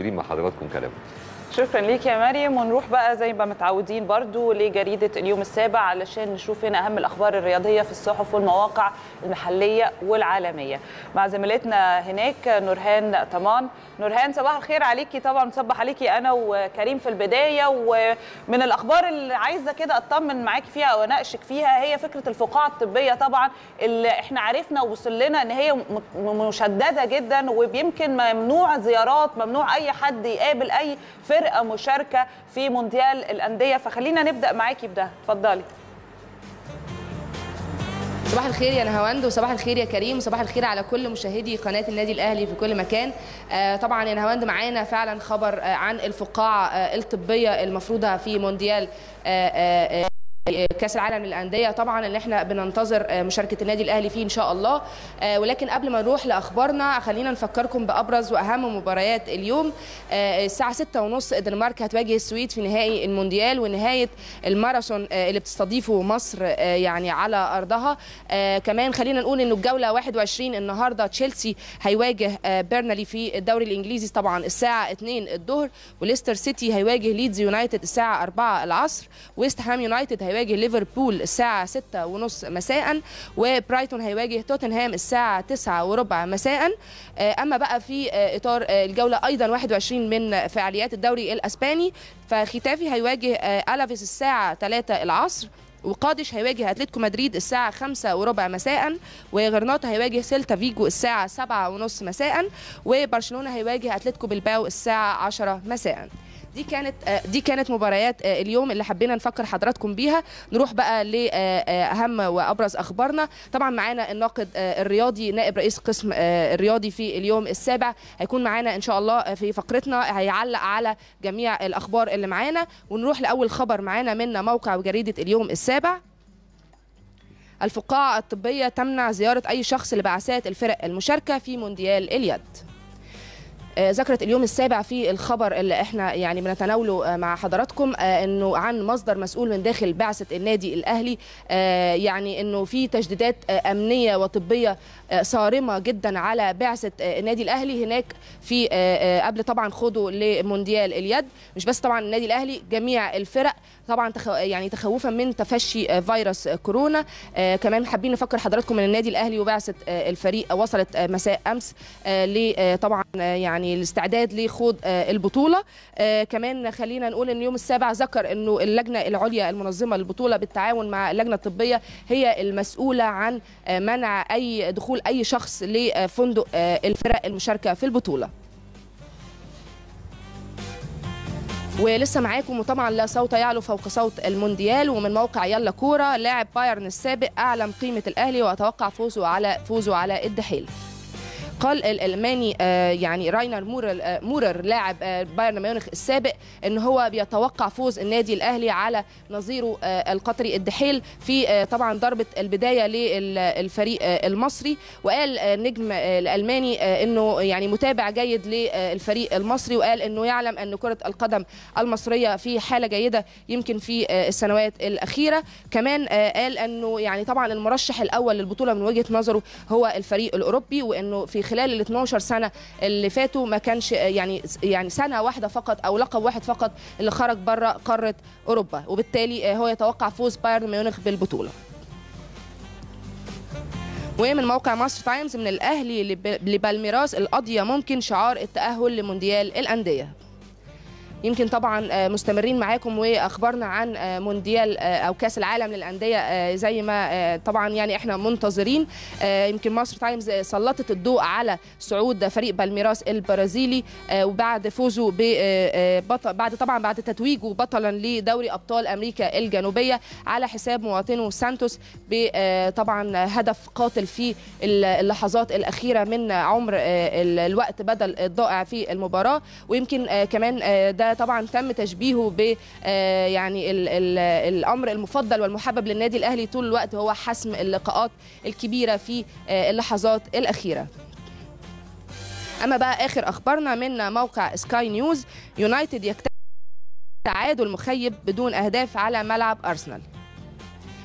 مكملين مع حضراتكم كلام شكرا ليك يا مريم ونروح بقى زي ما متعودين برضو لجريدة اليوم السابع علشان نشوف هنا أهم الأخبار الرياضية في الصحف والمواقع المحلية والعالمية مع زميلتنا هناك نورهان طمان نورهان صباح الخير عليكي طبعا صبح عليكي أنا وكريم في البداية ومن الأخبار اللي عايزة كده أطمن معاكي فيها وأناقشك فيها هي فكرة الفقاعة الطبية طبعا اللي احنا عرفنا ووصل لنا أن هي مشددة جدا ويمكن ممنوع زيارات ممنوع أي حد يقابل أي فرق فرقه مشاركه في مونديال الانديه فخلينا نبدا معاكي بده اتفضلي صباح الخير يا نهاوند وصباح الخير يا كريم وصباح الخير على كل مشاهدي قناه النادي الاهلي في كل مكان آه طبعا يا نهاوند معانا فعلا خبر آه عن الفقاعه آه الطبيه المفروضه في مونديال آه آه كاس العالم للانديه طبعا اللي احنا بننتظر مشاركه النادي الاهلي فيه ان شاء الله ولكن قبل ما نروح لاخبارنا خلينا نفكركم بابرز واهم مباريات اليوم الساعه 6:30 الدنمارك هتواجه السويد في نهائي المونديال ونهايه الماراثون اللي بتستضيفه مصر يعني على ارضها كمان خلينا نقول انه الجوله 21 النهارده تشيلسي هيواجه بيرنلي في الدوري الانجليزي طبعا الساعه 2 الظهر وليستر سيتي هيواجه ليدز يونايتد الساعه 4 العصر ويست هام يونايتد هيواجه ليفربول الساعة 6 ونص مساء وبرايتون هيواجه توتنهام الساعة 9 وربع مساء أما بقى في إطار الجولة أيضا 21 من فعاليات الدوري الأسباني فختافي هيواجه ألافيس الساعة 3 العصر وقادش هيواجه اتلتيكو مدريد الساعة 5 وربع مساء وغرناطة هيواجه سيلتا فيجو الساعة 7 ونص مساء وبرشلونة هيواجه اتلتيكو بلباو الساعة 10 مساء دي كانت دي كانت مباريات اليوم اللي حبينا نفكر حضراتكم بيها نروح بقى لاهم وابرز اخبارنا طبعا معانا الناقد الرياضي نائب رئيس قسم الرياضي في اليوم السابع هيكون معانا ان شاء الله في فقرتنا هيعلق على جميع الاخبار اللي معانا ونروح لاول خبر معانا من موقع وجريده اليوم السابع الفقاعة الطبية تمنع زيارة أي شخص لبعثات الفرق المشاركة في مونديال اليد ذكرت اليوم السابع في الخبر اللي احنا يعني بنتناوله مع حضراتكم انه عن مصدر مسؤول من داخل بعثه النادي الاهلي يعني انه في تجديدات امنيه وطبيه صارمه جدا على بعثه النادي الاهلي هناك في قبل طبعا خوضه لمونديال اليد مش بس طبعا النادي الاهلي جميع الفرق طبعا تخ... يعني تخوفا من تفشي فيروس كورونا كمان حابين نفكر حضراتكم ان النادي الاهلي وبعثه الفريق وصلت مساء امس طبعا يعني يعني الاستعداد لخوض البطوله كمان خلينا نقول ان اليوم السابع ذكر انه اللجنه العليا المنظمه للبطوله بالتعاون مع اللجنه الطبيه هي المسؤوله عن منع اي دخول اي شخص لفندق الفرق المشاركه في البطوله ولسه معاكم وطبعا لا صوت يعلو فوق صوت المونديال ومن موقع يلا كوره لاعب بايرن السابق اعلم قيمه الاهلي واتوقع فوزه على فوزه على الدحيل قال الالماني يعني راينر مورر مورر لاعب بايرن ميونخ السابق ان هو بيتوقع فوز النادي الاهلي على نظيره القطري الدحيل في طبعا ضربه البدايه للفريق المصري وقال النجم الالماني انه يعني متابع جيد للفريق المصري وقال انه يعلم ان كره القدم المصريه في حاله جيده يمكن في السنوات الاخيره كمان قال انه يعني طبعا المرشح الاول للبطوله من وجهه نظره هو الفريق الاوروبي وانه في خلال ال 12 سنه اللي فاتوا ما كانش يعني يعني سنه واحده فقط او لقب واحد فقط اللي خرج بره قاره اوروبا وبالتالي هو يتوقع فوز بايرن ميونخ بالبطوله ومن موقع مصر تايمز من الاهلي لبالميراس القضيه ممكن شعار التاهل لمونديال الانديه يمكن طبعا مستمرين معاكم واخبارنا عن مونديال او كاس العالم للانديه زي ما طبعا يعني احنا منتظرين يمكن مصر تايمز سلطت الضوء على صعود فريق بالميراس البرازيلي وبعد فوزه ببطل بعد طبعا بعد تتويجه بطلا لدوري ابطال امريكا الجنوبيه على حساب مواطنه سانتوس طبعا هدف قاتل في اللحظات الاخيره من عمر الوقت بدل الضائع في المباراه ويمكن كمان ده طبعا تم تشبيهه ب يعني ال ال الامر المفضل والمحبب للنادي الاهلي طول الوقت هو حسم اللقاءات الكبيره في اللحظات الاخيره اما بقى اخر اخبارنا من موقع سكاي نيوز يونايتد يكتسب تعادل مخيب بدون اهداف على ملعب ارسنال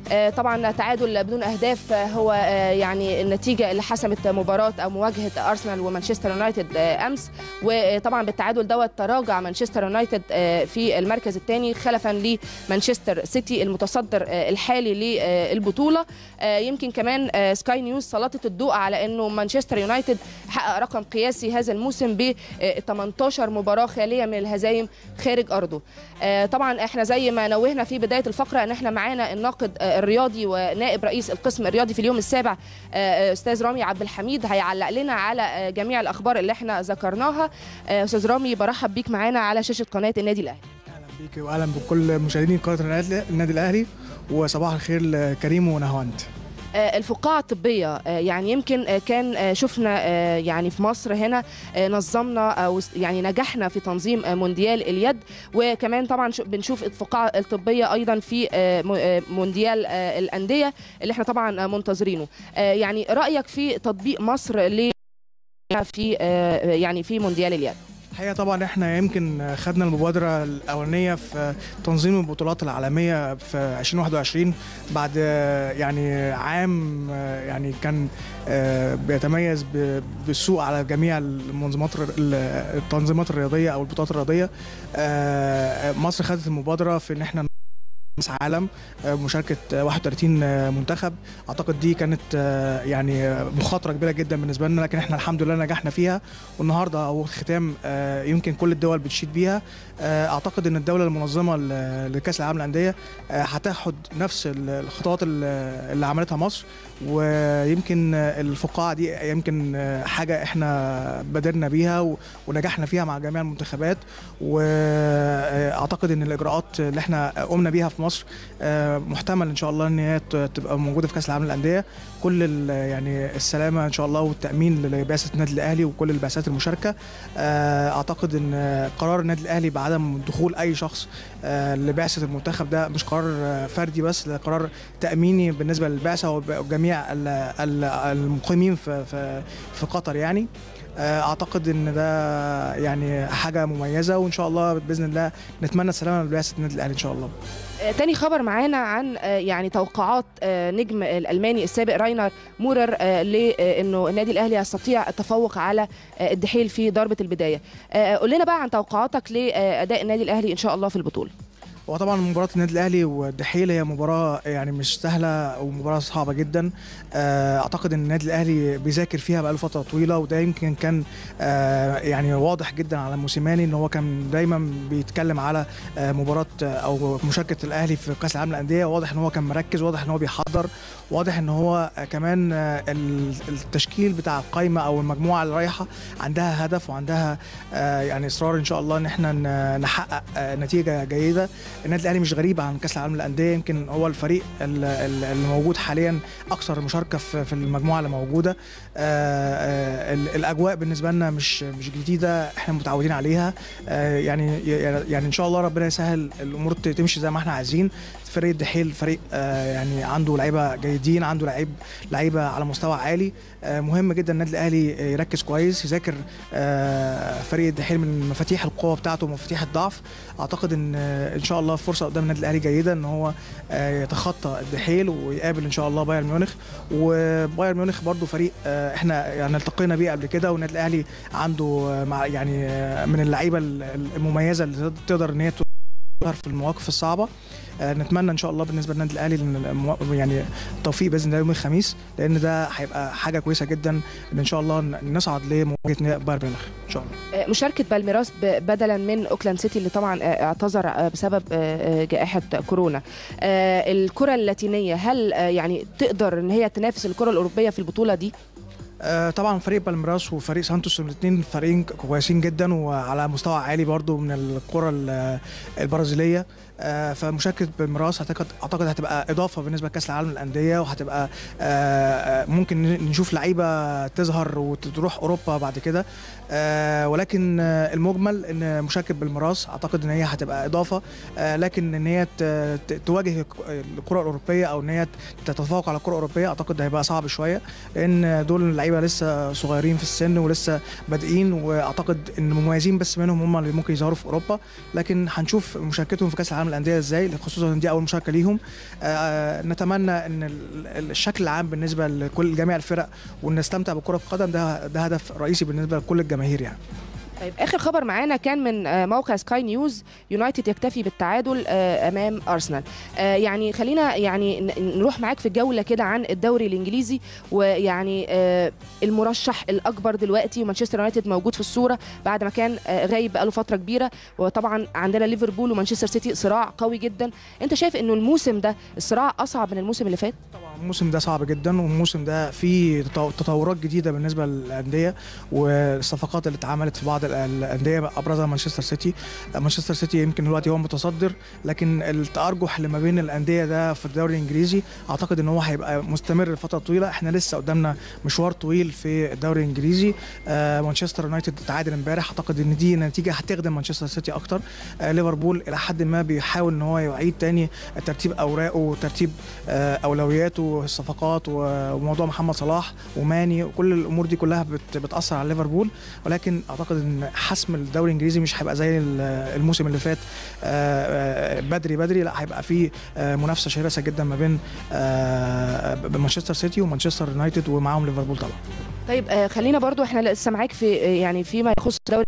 طبعا تعادل بدون اهداف هو يعني النتيجه اللي حسمت مباراه او مواجهه ارسنال ومانشستر يونايتد امس وطبعا بالتعادل دوت تراجع مانشستر يونايتد في المركز الثاني خلفا لمانشستر سيتي المتصدر الحالي للبطوله يمكن كمان سكاي نيوز سلطت الضوء على انه مانشستر يونايتد حقق رقم قياسي هذا الموسم ب 18 مباراه خاليه من الهزايم خارج ارضه طبعا احنا زي ما نوهنا في بدايه الفقره ان احنا معانا الناقد الرياضي ونائب رئيس القسم الرياضي في اليوم السابع استاذ رامي عبد الحميد هيعلق لنا على جميع الاخبار اللي احنا ذكرناها استاذ رامي برحب بيك معانا على شاشه قناه النادي الاهلي اهلا بيك واهلا بكل مشاهدين قناه النادي الاهلي وصباح الخير لكريم ونهواند الفقاعة الطبية يعني يمكن كان شفنا يعني في مصر هنا نظمنا أو يعني نجحنا في تنظيم مونديال اليد وكمان طبعا بنشوف الفقاعة الطبية أيضا في مونديال الأندية اللي احنا طبعا منتظرينه يعني رأيك في تطبيق مصر ل في يعني في مونديال اليد الحقيقه طبعا احنا يمكن خدنا المبادره الاولانيه في تنظيم البطولات العالميه في 2021 بعد يعني عام يعني كان بيتميز بالسوق على جميع المنظمات التنظيمات الرياضيه او البطولات الرياضيه مصر خدت المبادره في ان احنا كاس عالم مشاركه 31 منتخب اعتقد دي كانت يعني مخاطره كبيره جدا بالنسبه لنا لكن احنا الحمد لله نجحنا فيها والنهارده او الختام يمكن كل الدول بتشيد بيها اعتقد ان الدوله المنظمه لكاس العالم للانديه هتاخد نفس الخطوات اللي عملتها مصر ويمكن الفقاعه دي يمكن حاجه احنا بادرنا بيها ونجحنا فيها مع جميع المنتخبات واعتقد ان الاجراءات اللي احنا قمنا بيها في مصر محتمل ان شاء الله ان هي تبقى موجوده في كاس العالم للانديه كل يعني السلامه ان شاء الله والتامين لبعثه النادي الاهلي وكل البعثات المشاركه اعتقد ان قرار النادي الاهلي بعدم دخول اي شخص لبعثه المنتخب ده مش قرار فردي بس ده قرار تاميني بالنسبه للبعثه وجميع المقيمين في في في قطر يعني اعتقد ان ده يعني حاجه مميزه وان شاء الله باذن الله نتمنى السلامه لبعثه النادي الاهلي ان شاء الله تاني خبر معانا عن يعني توقعات نجم الالماني السابق راينر مورر لانه النادي الاهلي يستطيع التفوق على الدحيل في ضربه البدايه قول لنا بقى عن توقعاتك لاداء النادي الاهلي ان شاء الله في البطوله هو طبعا مباراة النادي الأهلي والدحيل هي مباراة يعني مش سهلة ومباراة صعبة جدا أعتقد إن النادي الأهلي بيذاكر فيها بقاله فترة طويلة وده يمكن كان يعني واضح جدا على موسيماني إن هو كان دايما بيتكلم على مباراة أو مشاركة الأهلي في كأس العالم للأندية واضح إن هو كان مركز واضح إن هو بيحضر واضح إن هو كمان التشكيل بتاع القايمة أو المجموعة اللي رايحة عندها هدف وعندها يعني إصرار إن شاء الله إن إحنا نحقق نتيجة جيدة النادي الاهلي مش غريب عن كاس العالم للانديه يمكن هو الفريق اللي موجود حاليا اكثر مشاركه في المجموعه اللي موجوده الاجواء بالنسبه لنا مش مش جديده احنا متعودين عليها يعني يعني ان شاء الله ربنا يسهل الامور تمشي زي ما احنا عايزين فريق الدحيل فريق يعني عنده لعيبه جيدين عنده لعيب لعيبه على مستوى عالي مهم جدا النادي الاهلي يركز كويس يذاكر فريق الدحيل من مفاتيح القوه بتاعته ومفاتيح الضعف اعتقد ان ان شاء الله فرصه قدام النادي الاهلي جيده ان هو يتخطى الدحيل ويقابل ان شاء الله بايرن ميونخ وبايرن ميونخ برضو فريق احنا يعني التقينا بيه قبل كده والنادي الاهلي عنده مع يعني من اللعيبه المميزه اللي تقدر ان هي تظهر في المواقف الصعبه نتمنى ان شاء الله بالنسبه للنادي الاهلي يعني التوفيق باذن الله يوم الخميس لان ده هيبقى حاجه كويسه جدا ان ان شاء الله نصعد لمواجهه بايرن ميونخ ان شاء الله مشاركه بالميراس بدلا من اوكلاند سيتي اللي طبعا اعتذر بسبب جائحه كورونا الكره اللاتينيه هل يعني تقدر ان هي تنافس الكره الاوروبيه في البطوله دي آه طبعا فريق بالميراس وفريق سانتوس الاثنين فريقين كويسين جدا وعلى مستوى عالي برضو من الكره البرازيليه آه فمشاركه بالميراس اعتقد اعتقد هتبقى اضافه بالنسبه لكاس العالم للانديه وهتبقى آه ممكن نشوف لعيبه تظهر وتروح اوروبا بعد كده ولكن المجمل ان مشاركه بالميراس اعتقد ان هي هتبقى اضافه لكن ان هي تواجه الكره الاوروبيه او ان هي تتفوق على الكره الاوروبيه اعتقد هيبقى صعب شويه لان دول لعيبه لسه صغيرين في السن ولسه بادئين واعتقد ان مميزين بس منهم هم اللي ممكن يظهروا في اوروبا لكن هنشوف مشاركتهم في كاس العالم للانديه ازاي خصوصا ان دي اول مشاركه ليهم آه، نتمنى ان ال- ال- الشكل العام بالنسبه لكل جميع الفرق وان نستمتع بكره القدم ده ده هدف رئيسي بالنسبه لكل الجماهير يعني طيب اخر خبر معانا كان من آه، موقع سكاي نيوز يونايتد يكتفي بالتعادل آه، امام ارسنال آه، يعني خلينا يعني ن- نروح معاك في جوله كده عن الدوري الانجليزي ويعني آه، المرشح الاكبر دلوقتي ومانشستر يونايتد موجود في الصوره بعد ما كان آه، غايب بقاله فتره كبيره وطبعا عندنا ليفربول ومانشستر سيتي صراع قوي جدا انت شايف انه الموسم ده الصراع اصعب من الموسم اللي فات طبعا الموسم ده صعب جدا والموسم ده فيه تطو- تطورات جديده بالنسبه للانديه والصفقات اللي اتعملت في بعض ال- الانديه ابرزها مانشستر سيتي مانشستر سيتي يمكن دلوقتي هو متصدر لكن التارجح اللي ما بين الانديه ده في الدوري الانجليزي اعتقد ان هو هيبقى مستمر لفتره طويله احنا لسه قدامنا مشوار طويل في الدوري الانجليزي آه، مانشستر يونايتد تعادل امبارح اعتقد ان دي نتيجه هتخدم مانشستر سيتي اكتر آه، ليفربول الى حد ما بيحاول ان هو يعيد تاني ترتيب اوراقه وترتيب آه، اولوياته الصفقات و- وموضوع محمد صلاح وماني وكل الامور دي كلها بت- بتاثر على ليفربول ولكن اعتقد ان حسم الدوري الانجليزي مش هيبقى زي ال- الموسم اللي فات آه، آه، بدري بدري لا هيبقى في آه، منافسه شرسه جدا ما بين آه، مانشستر سيتي ومانشستر يونايتد ومعاهم ليفربول طبعا طيب آه، خلينا برضو احنا لسه معاك في آه، يعني فيما يخص دوري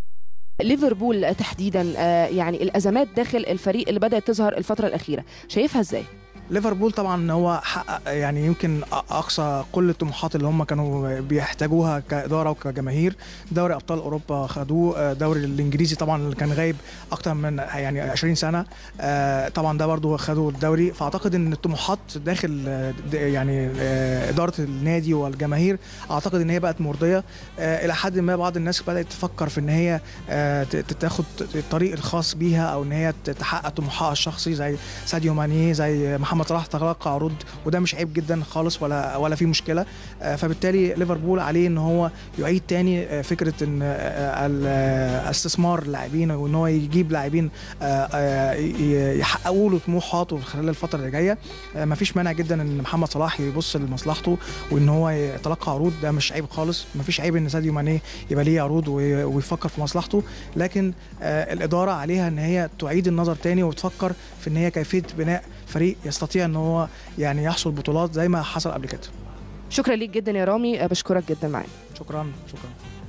ليفربول تحديدا آه، يعني الازمات داخل الفريق اللي بدات تظهر الفتره الاخيره شايفها ازاي ليفربول طبعا هو حقق يعني يمكن اقصى كل الطموحات اللي هم كانوا بيحتاجوها كاداره وكجماهير دوري ابطال اوروبا خدوه الدوري الانجليزي طبعا اللي كان غايب اكتر من يعني 20 سنه آه، طبعا ده برضو خدوا الدوري فاعتقد ان الطموحات داخل آه، د- يعني آه، اداره النادي والجماهير اعتقد ان هي بقت مرضيه آه، الى حد ما بعض الناس بدات تفكر في ان هي آه، ت- تاخد الطريق الخاص بيها او ان هي تحقق طموحها الشخصي زي ساديو ماني زي محمد صلاح تلقى عروض وده مش عيب جدا خالص ولا ولا في مشكله آه، فبالتالي ليفربول عليه ان هو يعيد تاني آه، فكره ان آه، ال- آه، استثمار اللاعبين وان هو يجيب لاعبين آه، آه، ي- يحققوا له طموحاته خلال الفتره اللي جايه آه، مفيش مانع جدا ان محمد صلاح يبص لمصلحته وان هو يتلقى عروض ده مش عيب خالص مفيش عيب ان ساديو ماني يبقى ليه عروض وي- ويفكر في مصلحته لكن آه، الاداره عليها ان هي تعيد النظر تاني وتفكر في ان هي كيفيه بناء فريق يستطيع ان هو يعني يحصل بطولات زي ما حصل قبل كده شكرا ليك جدا يا رامي آه، بشكرك جدا معانا شكرا شكرا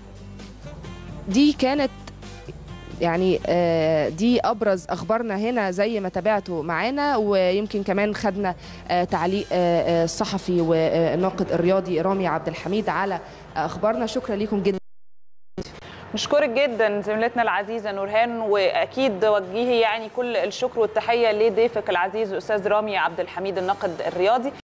دي كانت يعني آه، دي ابرز اخبارنا هنا زي ما تابعتوا معانا ويمكن كمان خدنا آه، تعليق آه، آه، الصحفي والناقد الرياضي رامي عبد الحميد على اخبارنا شكرا ليكم جدا نشكرك جدا زميلتنا العزيزه نورهان واكيد وجهي يعني كل الشكر والتحيه لضيفك العزيز الاستاذ رامي عبد الحميد الناقد الرياضي